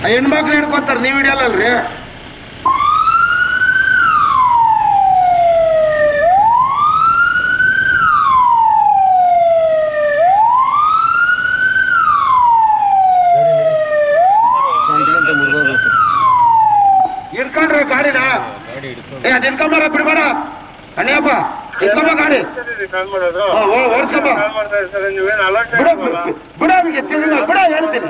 ಆ ಹೆಣ್ಮಕ್ಳು ಹಿಡ್ಕೊತಾರ ನೀವು ಹಿಡಿಯಲ್ಲಲ್ರಿ ಹಿಡ್ಕೊಂಡ್ರೆ ಗಾಡಿನ ಏ ಅದ್ ಹಿಡ್ಕೊಂಬಾರ ಬಿಡ್ಬೇಡ ಅಣ್ಣಪ್ಪ ಹಿಡ್ಕೊಂಬ ಗಾಡಿ ಹಾ, ಓ- ಓಡ್ಸ್ಕೊಂಬ ಬಿಡ ಬಿಡ ಅವನಿಗೆ ತಿರುಗಿ ಬಿಡ ಹೇಳ್ತೀನಿ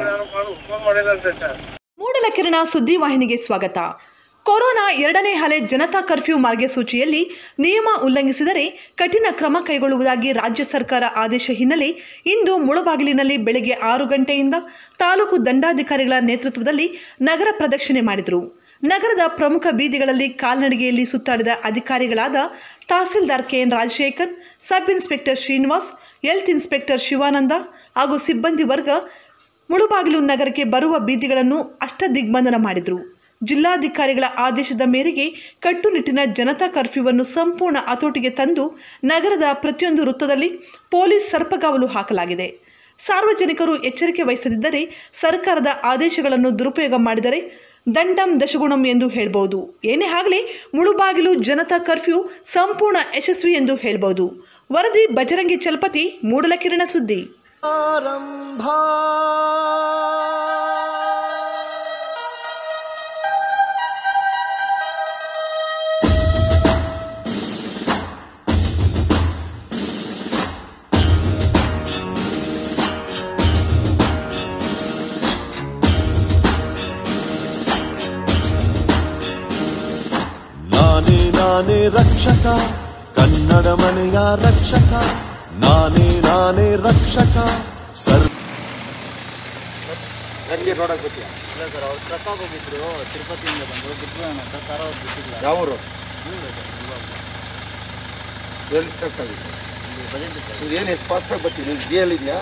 ಮೂಡಲಕಿರಣ ಸುದ್ದಿವಾಹಿನಿಗೆ ಸ್ವಾಗತ ಕೊರೋನಾ ಎರಡನೇ ಅಲೆ ಜನತಾ ಕರ್ಫ್ಯೂ ಮಾರ್ಗಸೂಚಿಯಲ್ಲಿ ನಿಯಮ ಉಲ್ಲಂಘಿಸಿದರೆ ಕಠಿಣ ಕ್ರಮ ಕೈಗೊಳ್ಳುವುದಾಗಿ ರಾಜ್ಯ ಸರ್ಕಾರ ಆದೇಶ ಹಿನ್ನೆಲೆ ಇಂದು ಮುಳಬಾಗಿಲಿನಲ್ಲಿ ಬೆಳಗ್ಗೆ ಆರು ಗಂಟೆಯಿಂದ ತಾಲೂಕು ದಂಡಾಧಿಕಾರಿಗಳ ನೇತೃತ್ವದಲ್ಲಿ ನಗರ ಪ್ರದಕ್ಷಿಣೆ ಮಾಡಿದರು ನಗರದ ಪ್ರಮುಖ ಬೀದಿಗಳಲ್ಲಿ ಕಾಲ್ನಡಿಗೆಯಲ್ಲಿ ಸುತ್ತಾಡಿದ ಅಧಿಕಾರಿಗಳಾದ tahsildar K N Rajashekar sub inspector Srinivas health inspector Shivananda ಹಾಗೂ ಸಿಬ್ಬಂದಿ ವರ್ಗ ಮುಳುಬಾಗಿಲು ನಗರಕ್ಕೆ ಬರುವ ಬೀದಿಗಳನ್ನು ಅಷ್ಟದಿಗ್ಬಂಧನ ಮಾಡಿದರು ಜಿಲ್ಲಾಧಿಕಾರಿಗಳ ಆದೇಶದ ಮೇರೆಗೆ ಕಟ್ಟುನಿಟ್ಟಿನ ಜನತಾ ಕರ್ಫ್ಯೂವನ್ನು ಸಂಪೂರ್ಣ ಹತೋಟಿಗೆ ತಂದು ನಗರದ ಪ್ರತಿಯೊಂದು ವೃತ್ತದಲ್ಲಿ ಪೊಲೀಸ್ ಸರ್ಪಗಾವಲು ಹಾಕಲಾಗಿದೆ ಸಾರ್ವಜನಿಕರು ಎಚ್ಚರಿಕೆ ವಹಿಸದಿದ್ದರೆ ಸರ್ಕಾರದ ಆದೇಶಗಳನ್ನು ದುರುಪಯೋಗ ಮಾಡಿದರೆ ದಂಡಂ ದಶಗುಣಂ ಎಂದು ಹೇಳ್ಬೋದು ಏನೇ ಆಗಲಿ ಮುಳುಬಾಗಿಲು ಜನತಾ ಕರ್ಫ್ಯೂ ಸಂಪೂರ್ಣ ಯಶಸ್ವಿ ಎಂದು ಹೇಳ್ಬೋದು ವರದಿ ಬಜರಂಗಿ ಚಲಪತಿ ಮೂಡಲಕಿರಣ ಸುದ್ದಿ ಆರಂಭ ನಾನೇ ನಾನೇ ರಕ್ಷಕ ಕನ್ನಡ ಮನೆಯ ರಕ್ಷಕ ನಾನೇ ನಾನೇ ರಕ್ಷಕ ಸರ್ ನನಗೆ ನೋಡಕ್ ಗೊತ್ತಿಲ್ಲ ಇಲ್ಲ ಸರ್ ಅವ್ರು ಟ್ರಕ್ ಹೋಗಿದ್ರು ತಿರುಪತಿಯಿಂದ ಬಂದು ಬಿಟ್ಬಿಡೋಣ ಅಂತ ಕಾರ ಅವ್ರು ಬಿಟ್ಟಿಲ್ಲ ಯಾವರು ಇವ್ರು ಸರ್, ಇವಾಗ ಎಲ್ಲಿ ಸ್ಟಕ್ ಆಗಿದೆ ಇಲ್ಲಿ ಬಜೆಟ್ ಸರ್ ಇದೇನು ಎಷ್ಟು ಫಾಸ್ಟಾಗಿ ಬರ್ತೀನಿ ನೀನು ಡಿ ಎಲ್ ಇದೆಯಾ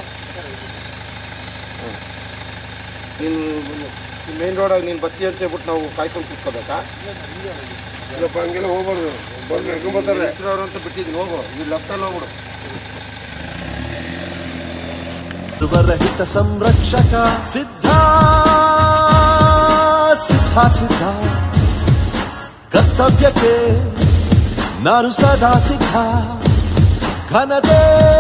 ನೀನು ಮೇನ್ ರೋಡಾಗಿ ನೀನು ಬತ್ತಿ ಅಂತ ಹೇಳ್ಬಿಟ್ಟು ನಾವು ಕಾಯ್ಕೊಂಡು ಕೂತ್ಕೋಬೇಕಾ ಇಲ್ಲಪ್ಪ ಹಂಗೆಲ್ಲ ಹೋಗ್ಬಾರ್ದು ಬಂದು ನಡ್ಕೊಂಬರ್ತಾರೆ ಹೆಸರವ್ರು ಅಂತ ಬಿಟ್ಟಿದ್ದೀನಿ ಹೋಗು ಇದು ಲೆಫ್ಟಲ್ಲಿ ಹೋಗ್ಬಿಡು ಸರ್ವರಹಿತ ಸಂರಕ್ಷಕ ಸಿದ್ಧ ಸಿದ್ಧ ಸಿದ್ಧ ಕರ್ತವ್ಯಕ್ಕೆ ನಾನು ಸದಾ ಸಿದ್ಧ ಘನತೆ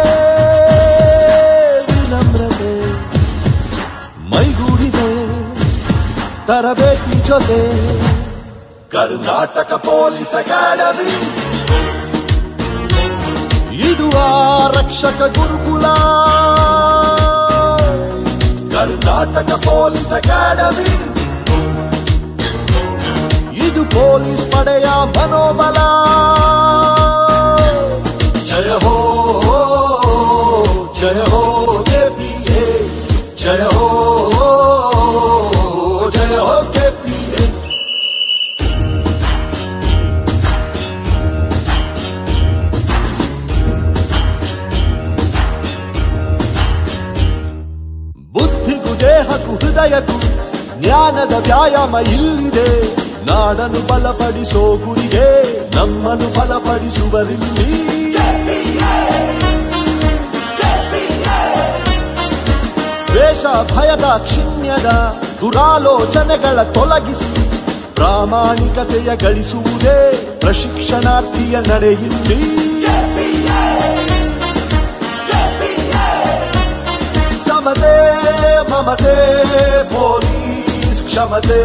ವಿನಮ್ರತೆ ಮೈಗೂಡಿದೆ ತರಬೇತಿ ಜೊತೆ ಕರ್ನಾಟಕ ಪೊಲೀಸ್ ಅಕಾಡೆಮಿ ಇದು ಆರಕ್ಷಕ ಗುರುಕುಲ ಕರ್ನಾಟಕ ಪೊಲೀಸ್ ಅಕಾಡೆಮಿ ಇದು ಪೊಲೀಸ್ ಪಡೆಯ ಮನೋಬಲ ಜಯ ಹೋ ಜಯ ಹೋ ಕೆಪಿಎ ಜಯ ಹೋ ಜಯ ಹೋ ಕೆಪಿಎ ಬುದ್ಧಿಗೂ ದೇಹಕ್ಕೂ ಹೃದಯಕ್ಕೂ ಜ್ಞಾನದ ವ್ಯಾಯಾಮ ಇಲ್ಲಿದೆ ನಾಡನ್ನು ಬಲಪಡಿಸೋ ಗುರಿಗೆ ನಮ್ಮನ್ನು ಬಲಪಡಿಸುವರಿಲ್ಲಿ ದ್ವೇಷ ಭಯದ ಕ್ಷಿಣ್ಯದ ದುರಾಲೋಚನೆಗಳ ತೊಲಗಿಸಿ ಪ್ರಾಮಾಣಿಕತೆಯ ಗಳಿಸುವುದೇ ಪ್ರಶಿಕ್ಷಣಾರ್ಥಿಯ ನಡೆಯಿಲ್ಲಿ ಸಮತೆ ಮಮತೆ ಪೊಲೀಸ್ ಕ್ಷಮತೆ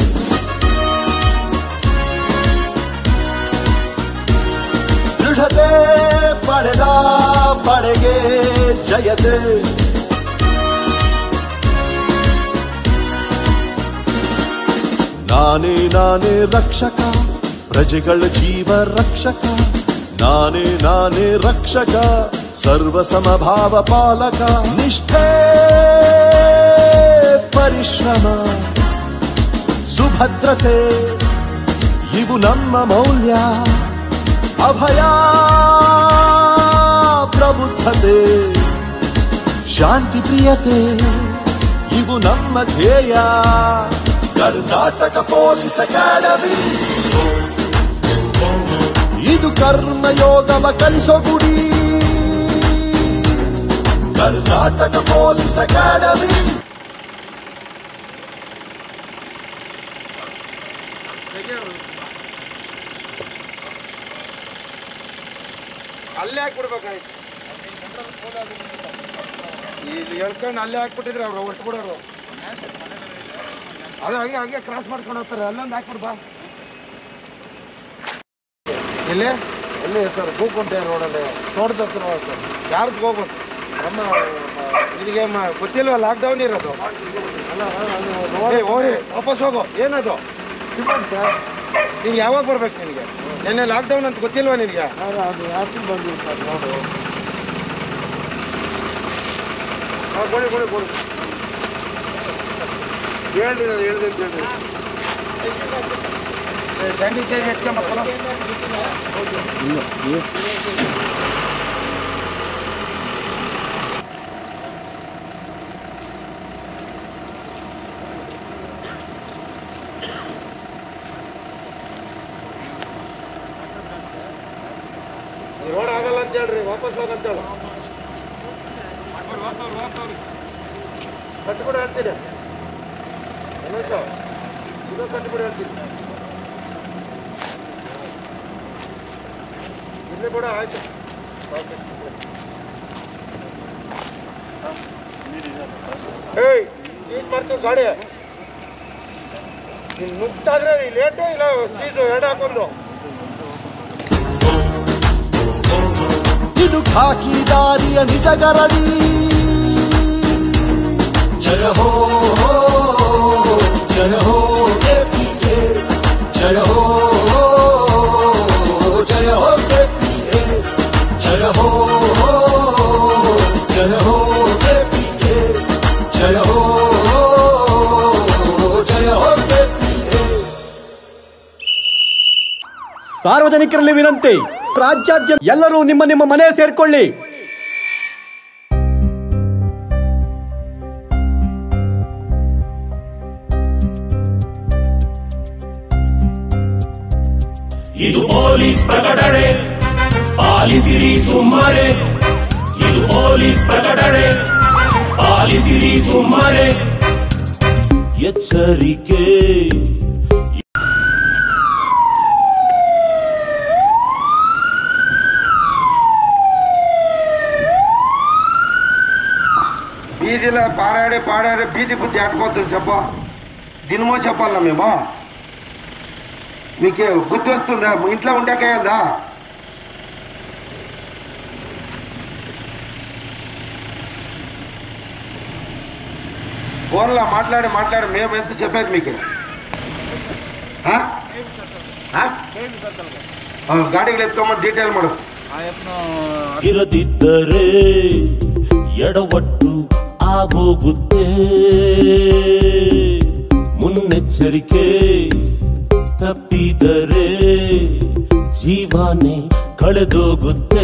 ದೃಢತೆ ಪಡೆದ ಪಡೆಗೆ ಜಯತೆ ನಾನೇ ನಾನೇ ರಕ್ಷಕ ಪ್ರಜೆಗಳ ಜೀವ ರಕ್ಷಕ ನಾನೇ ನಾನೇ ರಕ್ಷಕ ಸರ್ವ ಸಮಭಾವ ಪಾಲಕ ನಿಷ್ಠೆ ಪರಿಶ್ರಮ ಸುಭದ್ರತೆ ಇವು ನಮ್ಮ ಮೌಲ್ಯ ಅಭಯ ಪ್ರಬುದ್ಧತೆ ಶಾಂತಿ ಪ್ರಿಯತೆ ಇವು ನಮ್ಮ ಧ್ಯೇಯ ಕರ್ನಾಟಕ ಪೊಲೀಸ್ ಅಕಾಡೆಮಿ ಇದು ಕರ್ಮಯೋಗವ ಕಲಿಸೋ ಗುಡಿ ಕರ್ನಾಟಕ ಪೊಲೀಸ್ ಅಕಾಡೆಮಿ ಅಲ್ಲೇ ಹಾಕ್ಬಿಡ್ಬೇಕಾಯ್ತು ಇಲ್ಲಿ ಹೇಳ್ಕೊಂಡು ಅಲ್ಲೇ ಹಾಕ್ಬಿಟ್ಟಿದ್ರೆ ಅವ್ರು ಒಟ್ಟು ಬಿಡೋರು ಅದು ಹಂಗೆ ಹಂಗೆ ಕ್ರಾಸ್ ಮಾಡ್ಕೊಂಡು ಹೋಗ್ತಾರೆ ಅಲ್ಲೊಂದು ಹಾಕ್ಬಿಡು ಬಾ ಇಲ್ಲಿ ಎಲ್ಲಿ ಸರ್ ಭೂಕುಂಟೆ ರೋಡಲ್ಲಿ ತೋಟದ ಹತ್ರ ಸರ್ ಯಾರ್ದು ಹೋಗ್ಬೇಕು ನಮ್ಮ ನಿನಗೆ ಮ- ಗೊತ್ತಿಲ್ವ ಲಾಕ್ಡೌನ್ ಇರೋದು ಏ, ಹೋಗಿ ವಾಪಸ್ ಹೋಗು ಏನದು ನೀನು ಯಾವಾಗ ಬರ್ಬೇಕು ನಿನಗೆ ನಿನ್ನೆ ಲಾಕ್ಡೌನ್ ಅಂತ ಗೊತ್ತಿಲ್ವಾ ನಿನಗೆ ಅದು ಯಾಕೆ ಬಂದಿಲ್ಲ ಸರ್ ನೋಡು ಹಾಂ ಕೊಡಿ ಕೊಡಿ ಕೊಡಿ ಹೇಳ್ರಿ ನಾನು ಹೇಳ್ದೆ ಅಂತ ಹೇಳ್ರಿ ಸ್ಯಾನಿಟೈಸ್ ಎತ್ಕೊಂಬಕ್ಕಲ್ಲ ರೋಡ್ ಆಗಲ್ಲ ಅಂತ ಹೇಳ್ರಿ ವಾಪಸ್ ಹೋಗಂತ ಹೇಳು ಕಟ್ಬಿಡಿ ಹೇಳ್ತೀನಿ ಏನಂತ ಇದು ಕಟ್ಬಿಡಿ ಹೇಳ್ತೀನಿ ಇಲ್ಲಿ ಕೂಡ ಆಯ್ತು ಓಕೆ ಏಯ್ ಈಗ ಮಾಡ್ತೀವಿ ಗಾಡಿ ನೀನು ನುಗ್ತಾದ್ರೆ ಲೇಟು ಇಲ್ಲ ಸೀಸು ಎರಡು ಹಾಕೊಂಡು ಇದು ಖಾಕಿದಾರಿಯ ನಿಜ ಗರಡಿ ಜಯ ಹೋ ಜಯ ಹೋ KPK. ಜಯ ಹೋ ಜಯ ಹೋ KPK. ಜಯ ಹೋ ಜಯ ಹೋ KPK. ಜಯ ಹೋ ಜಯ ಹೋ KPK. ಸಾರ್ವಜನಿಕರಲ್ಲಿ ವಿನಂತಿ ರಾಜ್ಯಾದ್ಯಂತ ಎಲ್ಲರೂ ನಿಮ್ಮ ನಿಮ್ಮ ಮನೆ ಸೇರ್ಕೊಳ್ಳಿ ಇದು ಪೊಲೀಸ್ ಪ್ರಕಟಣೆ ಪಾಲಿಸಿರಿ ಸುಮ್ಮನೆ ಇದು ಪೊಲೀಸ್ ಪ್ರಕಟಣೆ ಪಾಲಿಸಿರಿ ಸುಮ್ಮನೆ ಎಚ್ಚರಿಕೆ బీదిలో పారాడే పాడాడే బీది బుద్ధి ఆడుకోవచ్చు చెప్ప దినమో చెప్పాలా మేము మీకు గుర్తు వస్తుందా మీ ఇంట్లో ఉండేకేయదా ఫోన్లో మాట్లాడి మాట్లాడి మేము ఎంత చెప్పేది మీకు ఆ? ఆ? ఆ, ಗಾಡಿಗಳು ಎತ್ಕೊಂಬಂದು ಡೀಟೇಲ್ ಮಾಡು ಇರದಿದ್ದರೆ ಎಡವಟ್ಟು ಆಗೋಗುತ್ತೆ ಮುನ್ನೆಚ್ಚರಿಕೆ ತಪ್ಪಿದರೆ ಜೀವನೇ ಕಳೆದೋಗುತ್ತೆ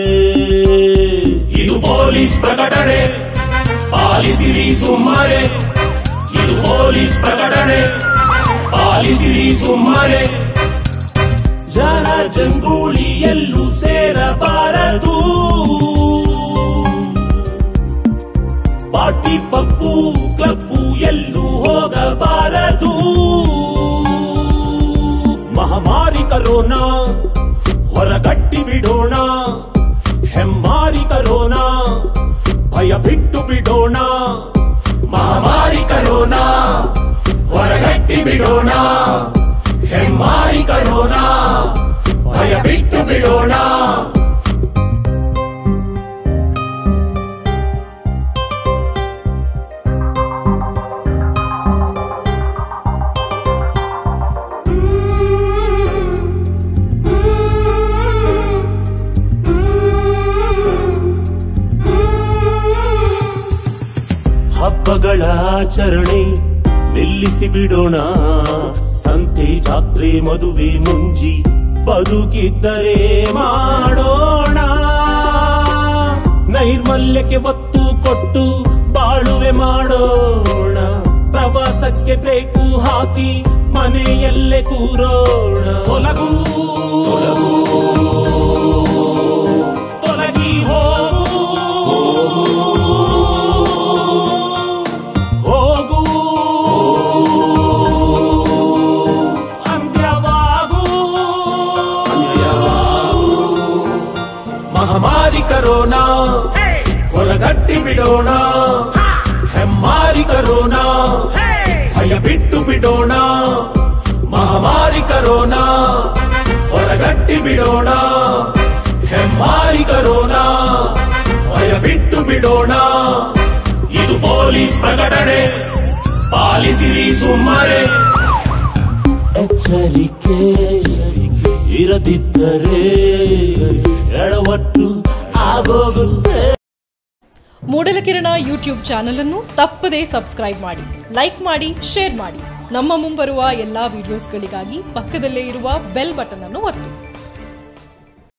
ಇದು ಪೊಲೀಸ್ ಪ್ರಕಟಣೆ ಪಾಲಿಸಿರಿ ಸುಮ್ಮನೆ ಇದು ಪೊಲೀಸ್ ಪ್ರಕಟಣೆ ಪಾಲಿಸಿರಿ ಸುಮ್ಮನೆ ಜನ ಜಂಗೂಳಿ ಎಲ್ಲೂ ಸೇರಬಾರದು ಪಾಟಿ ಪಪ್ಪು ಕ್ಲಬ್ಬು ಎಲ್ಲೂ ಹೋಗಬಾರದು ಮಹಾಮಾರಿ ಕರೋನಾ ಹೊರಗಟ್ಟಿ ಬಿಡೋಣ ಹೆಮ್ಮಾರಿ ಕರೋನಾ ಭಯ ಬಿಟ್ಟು ಬಿಡೋಣ ಮಹಾಮಾರಿ ಕರೋನಾ ಹೊರಗಟ್ಟಿ ಬಿಡೋಣ ಹೆಮ್ಮಾರಿ ಕರೋನಾ ಭಯ ಬಿಟ್ಟು ಬಿಡೋಣ ಹಬ್ಬಗಳ ಆಚರಣೆ ನಿಲ್ಲಿಸಿ ಬಿಡೋಣ ಸಂತೆ ಜಾತ್ರೆ ಮದುವೆ ಮುಂಜಿ ಬದುಕಿದ್ದರೆ ಮಾಡೋಣ ನೈರ್ಮಲ್ಯಕ್ಕೆ ಒತ್ತು ಕೊಟ್ಟು ಬಾಳುವೆ ಮಾಡೋಣ ಪ್ರವಾಸಕ್ಕೆ ಬೇಕು ಹಾಕಿ ಮನೆಯಲ್ಲೇ ಕೂರೋಣ ತೊಲಗು ತೊಲಗು ತೊಲಗಿ ಹೋಗು ಹೋಗು ಅಂತ್ಯ ಕರೋನಾ ಹೊರಗಟ್ಟಿ ಬಿಡೋಣ ಹೆಮ್ಮಾರಿ ಕರೋನಾ ಭಯ ಬಿಟ್ಟು ಬಿಡೋಣ ಮಹಾಮಾರಿ ಕರೋನಾ ಹೊರಗಟ್ಟಿ ಬಿಡೋಣ ಹೆಮ್ಮಾರಿ ಕರೋನಾ ಭಯ ಬಿಟ್ಟು ಬಿಡೋಣ ಇದು ಪೊಲೀಸ್ ಪ್ರಕಟಣೆ ಪಾಲಿಸಿರಿ ಸುಮ್ಮನೆ ಎಚ್ಚರಿಕೆ ಇರದಿದ್ದರೆ ಎಡವಟ್ಟು ಆಗೋಗುತ್ತೆ ಮೂಡಲಕಿರಣ ಯೂಟ್ಯೂಬ್ ಚಾನಲ್ ಅನ್ನು ತಪ್ಪದೇ ಸಬ್ಸ್ಕ್ರೈಬ್ ಮಾಡಿ ಲೈಕ್ ಮಾಡಿ ಶೇರ್ ಮಾಡಿ ನಮ್ಮ ಮುಂಬರುವ ಎಲ್ಲಾ ವಿಡಿಯೋಸ್ಗಳಿಗಾಗಿ ಪಕ್ಕದಲ್ಲೇ ಇರುವ ಬೆಲ್ ಬಟನ್ ಅನ್ನು ಒತ್ತಿ